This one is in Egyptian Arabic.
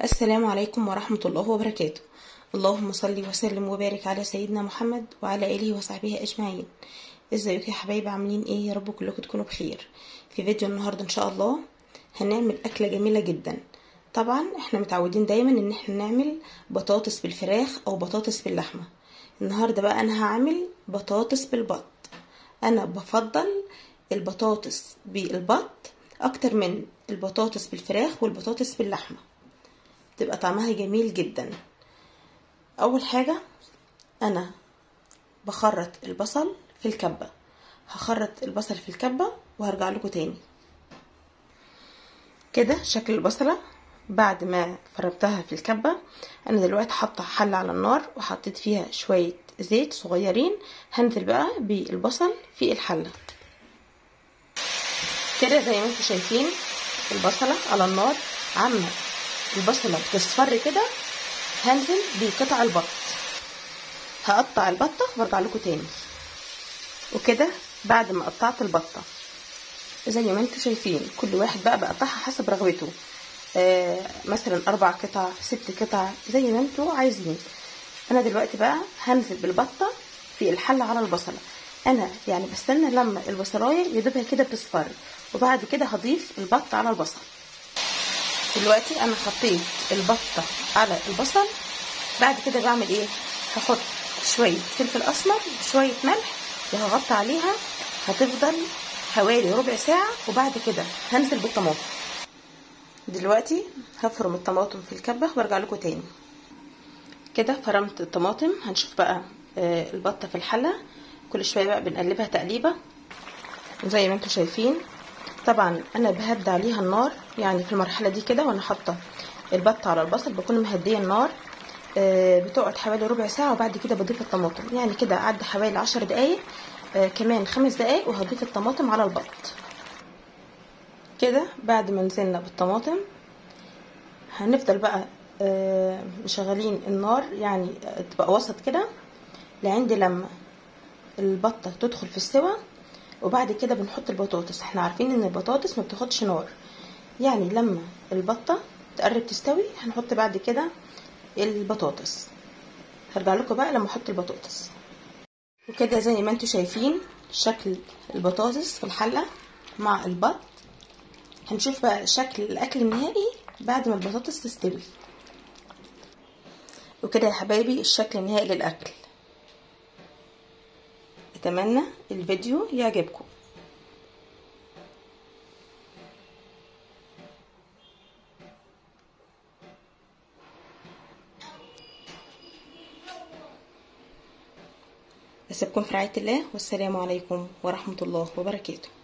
السلام عليكم ورحمة الله وبركاته اللهم صل وسلم وبارك على سيدنا محمد وعلى آله وصحبه أجمعين ازيكم يا حبايبي عاملين ايه يا رب كلكم تكونوا بخير في فيديو النهاردة ان شاء الله هنعمل أكلة جميلة جدا طبعا احنا متعودين دايما ان احنا نعمل بطاطس بالفراخ او بطاطس باللحمة النهاردة بقى انا هعمل بطاطس بالبط انا بفضل البطاطس بالبط اكتر من البطاطس بالفراخ والبطاطس باللحمه تبقى طعمها جميل جدا اول حاجه انا بخرط البصل في الكبه هخرط البصل في الكبه وهرجع لكم تاني كده شكل البصله بعد ما فرمتها في الكبه انا دلوقتي حاطه حله على النار وحطيت فيها شويه زيت صغيرين هنزل بقى بالبصل في الحله كده زي ما انتم شايفين البصله على النار عامه البصله بتصفر كده هنزل بقطع البط هقطع البطه وارجع لكم تاني وكده بعد ما قطعت البطه زي ما انتم شايفين كل واحد بقى بقطعها حسب رغبته آه مثلا اربع قطع ست قطع زي ما انتم عايزين انا دلوقتي بقى هنزل بالبطه في الحله على البصله انا يعني بستنى لما البصلايه يدوبها كده بتصفر وبعد كده هضيف البط على البصل دلوقتي انا حطيت البطه على البصل بعد كده بعمل ايه هحط شويه فلفل اسمر وشويه ملح وهغطي عليها هتفضل حوالي ربع ساعه وبعد كده هنزل بالطماطم دلوقتي هفرم الطماطم في الكبه وارجع لكم تاني كده فرمت الطماطم هنشوف بقى آه البطه في الحله كل شويه بقى بنقلبها تقليبه وزي ما انتم شايفين طبعا انا بهدي عليها النار يعني في المرحله دي كده وانا حاطه البط على البصل بكون مهديه النار آه بتقعد حوالي ربع ساعه وبعد كده بضيف الطماطم يعني كده عدى حوالي عشر دقايق آه كمان خمس دقايق وهضيف الطماطم على البط كده بعد ما نزلنا بالطماطم هنفضل بقى آه مشغلين النار يعني تبقى وسط كده لعند لما البطه تدخل في السوا وبعد كده بنحط البطاطس احنا عارفين ان البطاطس ما بتاخدش نار يعني لما البطه تقرب تستوي هنحط بعد كده البطاطس هرجع لكم بقى لما احط البطاطس وكده زي ما انتم شايفين شكل البطاطس في الحله مع البط هنشوف بقى شكل الاكل النهائي بعد ما البطاطس تستوي وكده يا حبايبي الشكل النهائي للاكل اتمنى الفيديو يعجبكم اسيبكم في رعايه الله والسلام عليكم ورحمه الله وبركاته